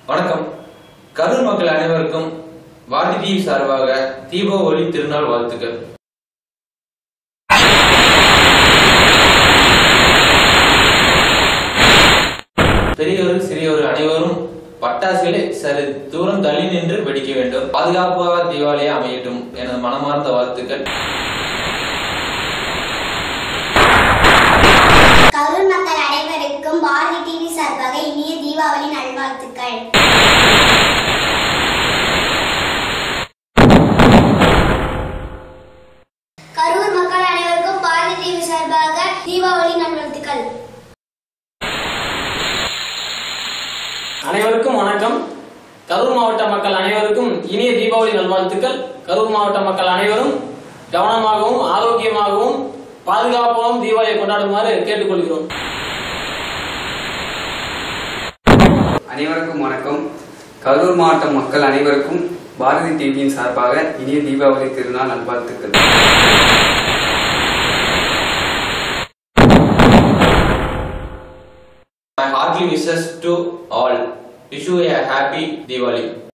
வணக்கம் கரூர் மக்கள் அனைவருக்கும் வாடி டிவி சார்பாக தீபாவளி திருநாள் வாழ்த்துக்கள் பெரியவர் சிறியவர் அனைவரும் பட்டாசுகளை சரி தூரம் தள்ளி நின்று வெடிக்க வேண்டும் பாதுகாப்பாக தீபாவளியை அமையட்டும் எனது மனமார்ந்த வாழ்த்துக்கள் கரூர் மக்கள் அனைவருக்கும் பாரதி டிவி சார்பாக இனிய தீபாவளி நல்வாழ்த்துக்கள் கரூர் மக்கள் அனைவருக்கும் பாரதி டிவி சார்பாக தீபாவளி நல்வாழ்த்துக்கள் அனைவருக்கும் வணக்கம் கரூர் மாவட்ட மக்கள் அனைவருக்கும் இனிய தீபாவளி நல்வாழ்த்துக்கள் கரூர் மாவட்ட மக்கள் அனைவரும் கவனமாகவும் ஆரோக்கியமாகவும் பாதுகாப்பாகவும் தீபாவளியை கொண்டாடுமாறு கேட்டுக்கொள்கிறோம் அனைவருக்கும் வணக்கம் கரூர் மாவட்ட மக்கள் அனைவருக்கும் பாரதி டிவியின் சார்பாக இனிய தீபாவளி திருநாள் நல்வாழ்த்துக்கள் My hearty wishes to all. Wish you a happy Diwali.